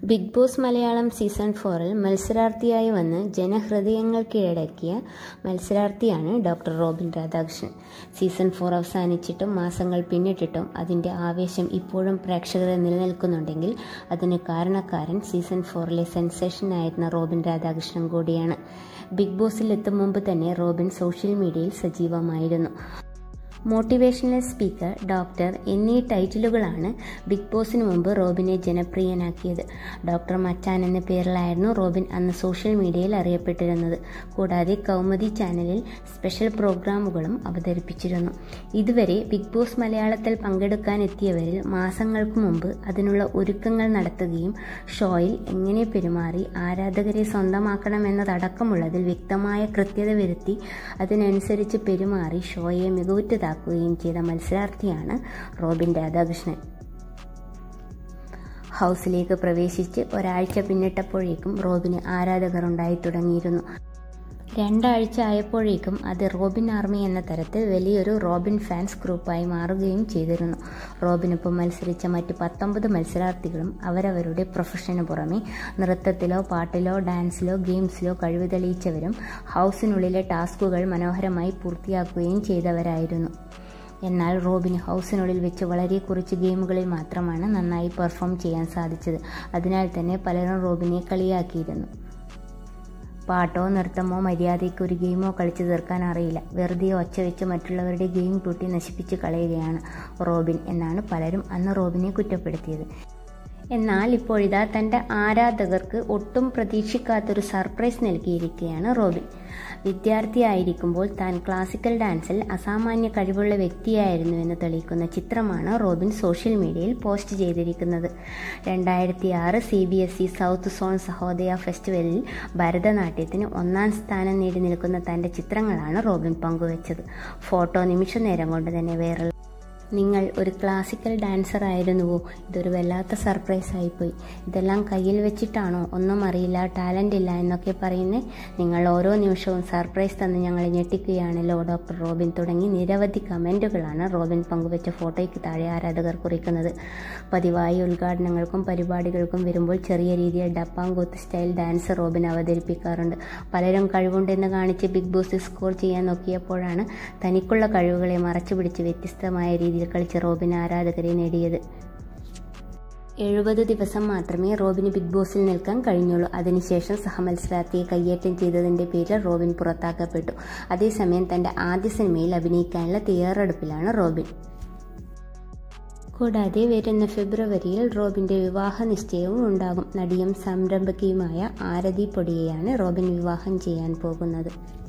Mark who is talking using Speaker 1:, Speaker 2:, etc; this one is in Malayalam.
Speaker 1: ബിഗ് ബോസ് മലയാളം സീസൺ ഫോറിൽ മത്സരാർത്ഥിയായി വന്ന് ജനഹൃദയങ്ങൾ കീഴടക്കിയ മത്സരാർത്ഥിയാണ് doctor Robin Radhakrishnan season four അവസാനിച്ചിട്ടും മാസങ്ങൾ പിന്നിട്ടിട്ടും അതിൻ്റെ ആവേശം ഇപ്പോഴും പ്രേക്ഷകരെ നിലനിൽക്കുന്നുണ്ടെങ്കിൽ അതിന് കാരണക്കാരൻ സീസൺ ഫോറിലെ സെൻസേഷനായിരുന്ന റോബിൻ രാധാകൃഷ്ണൻ കൂടിയാണ് ബിഗ് ബോസിൽ എത്തും മുമ്പ് തന്നെ റോബിൻ സോഷ്യൽ മീഡിയയിൽ സജീവമായിരുന്നു മോട്ടിവേഷണൽ സ്പീക്കർ ഡോക്ടർ എന്നീ ടൈറ്റിലുകളാണ് ബിഗ് ബോസിന് മുമ്പ് റോബിനെ ജനപ്രിയനാക്കിയത് ഡോക്ടർ മച്ചാൻ എന്ന പേരിലായിരുന്നു റോബിൻ അന്ന് സോഷ്യൽ മീഡിയയിൽ അറിയപ്പെട്ടിരുന്നത് കൂടാതെ കൗമുദി ചാനലിൽ സ്പെഷ്യൽ പ്രോഗ്രാമുകളും അവതരിപ്പിച്ചിരുന്നു ഇതുവരെ ബിഗ് ബോസ് മലയാളത്തിൽ പങ്കെടുക്കാനെത്തിയവരിൽ മാസങ്ങൾക്ക് മുമ്പ് അതിനുള്ള ഒരുക്കങ്ങൾ നടത്തുകയും ഷോയിൽ എങ്ങനെ പെരുമാറി ആരാധകരെ സ്വന്തമാക്കണമെന്നതടക്കമുള്ളതിൽ വ്യക്തമായ കൃത്യത വരുത്തി അതിനനുസരിച്ച് പെരുമാറി ഷോയെ മികവുറ്റതാക്കുകയും ചെയ്ത മത്സരാർത്ഥിയാണ് റോബിൻ രാധാകൃഷ്ണൻ ഹൗസിലേക്ക് പ്രവേശിച്ച് ഒരാഴ്ച പിന്നിട്ടപ്പോഴേക്കും റോബിന് ആരാധകർ ഉണ്ടായി തുടങ്ങിയിരുന്നു രണ്ടാഴ്ച ആയപ്പോഴേക്കും അത് റോബിൻ ആർമി എന്ന തരത്തിൽ വലിയൊരു റോബിൻ ഫാൻസ് ഗ്രൂപ്പായി മാറുകയും ചെയ്തിരുന്നു റോബിനൊപ്പം മത്സരിച്ച മറ്റ് പത്തൊമ്പത് മത്സരാർത്ഥികളും അവരവരുടെ പ്രൊഫഷന് പുറമെ നൃത്തത്തിലോ പാട്ടിലോ ഡാൻസിലോ ഗെയിംസിലോ കഴിവ് തെളിയിച്ചവരും ഹൗസിനുള്ളിലെ ടാസ്കുകൾ മനോഹരമായി പൂർത്തിയാക്കുകയും ചെയ്തവരായിരുന്നു എന്നാൽ റോബിന് ഹൗസിനുള്ളിൽ വെച്ച് വളരെ കുറച്ച് ഗെയിമുകളിൽ മാത്രമാണ് നന്നായി പെർഫോം ചെയ്യാൻ സാധിച്ചത് അതിനാൽ തന്നെ പലരും റോബിനെ കളിയാക്കിയിരുന്നു പാട്ടോ നൃത്തമോ മര്യാദയ്ക്ക് ഒരു ഗെയിമോ കളിച്ചു തീർക്കാൻ അറിയില്ല വെറുതെ ഒച്ച വെച്ച് മറ്റുള്ളവരുടെ ഗെയിം കൂട്ടി നശിപ്പിച്ച് കളയുകയാണ് റോബിൻ എന്നാണ് പലരും അന്ന് റോബിനെ കുറ്റപ്പെടുത്തിയത് എന്നാൽ ഇപ്പോഴിതാ തൻ്റെ ആരാധകർക്ക് ഒട്ടും പ്രതീക്ഷിക്കാത്തൊരു സർപ്രൈസ് നൽകിയിരിക്കുകയാണ് റോബിൻ വിദ്യാർത്ഥിയായിരിക്കുമ്പോൾ താൻ ക്ലാസിക്കൽ ഡാൻസിൽ അസാമാന്യ കഴിവുള്ള വ്യക്തിയായിരുന്നു എന്ന് തെളിയിക്കുന്ന ചിത്രമാണ് റോബിൻ സോഷ്യൽ മീഡിയയിൽ പോസ്റ്റ് ചെയ്തിരിക്കുന്നത് രണ്ടായിരത്തി ആറ് C B S E south zone Sahodaya ഫെസ്റ്റിവലിൽ ഭരതനാട്യത്തിന് ഒന്നാം സ്ഥാനം നേടി നിൽക്കുന്ന തൻ്റെ ചിത്രങ്ങളാണ് റോബിൻ പങ്കുവച്ചത് ഫോട്ടോ നിമിഷ നേരം കൊണ്ട് തന്നെ വൈറൽ നിങ്ങൾ ഒരു ക്ലാസിക്കൽ ഡാൻസർ ആയിരുന്നുവോ ഇതൊരു വല്ലാത്ത സർപ്രൈസ് ആയിപ്പോയി ഇതെല്ലാം കയ്യിൽ വെച്ചിട്ടാണോ ഒന്നും അറിയില്ല ടാലൻ്റ് ഇല്ല എന്നൊക്കെ പറയുന്നത് നിങ്ങൾ ഓരോ നിമിഷവും സർപ്രൈസ് തന്ന് ഞങ്ങളെ ഞെട്ടിക്കുകയാണല്ലോ ഡോക്ടർ റോബിൻ തുടങ്ങി നിരവധി കമൻറ്റുകളാണ് റോബിൻ പങ്കുവച്ച ഫോട്ടോയ്ക്ക് താഴെ ആരാധകർ കുറിക്കുന്നത് പതിവായി ഉദ്ഘാടനങ്ങൾക്കും പരിപാടികൾക്കും വരുമ്പോൾ ചെറിയ രീതിയിൽ ഡപ്പാങ്കൂത്ത് സ്റ്റൈൽ ഡാൻസ് റോബിൻ അവതരിപ്പിക്കാറുണ്ട് പലരും കഴിവുണ്ടെന്ന് കാണിച്ച് ബിഗ് ബോസ് സ്കോർ ചെയ്യാൻ നോക്കിയപ്പോഴാണ് തനിക്കുള്ള കഴിവുകളെ മറച്ചുപിടിച്ച് വ്യത്യസ്തമായ രീതിയിൽ കളിച്ച് റോബിൻ ആരാധകരെ നേടിയത് എഴുപത് ദിവസം മാത്രമേ റോബിന് ബിഗ് ബോസിൽ നിൽക്കാൻ കഴിഞ്ഞുള്ളൂ അതിനുശേഷം സഹമത്സരാർത്ഥിയെ കയ്യേറ്റം ചെയ്തതിന്റെ പേരിൽ റോബിൻ പുറത്താക്കപ്പെട്ടു അതേസമയം തന്റെ ആദ്യ സിനിമയിൽ അഭിനയിക്കാനുള്ള തയ്യാറെടുപ്പിലാണ് റോബിൻ കൂടാതെ വരുന്ന ഫെബ്രുവരിയിൽ റോബിന്റെ വിവാഹ നിശ്ചയവും ഉണ്ടാകും നടിയും സംരംഭകയുമായ ആരതി പൊടിയെയാണ് റോബിൻ വിവാഹം ചെയ്യാൻ പോകുന്നത്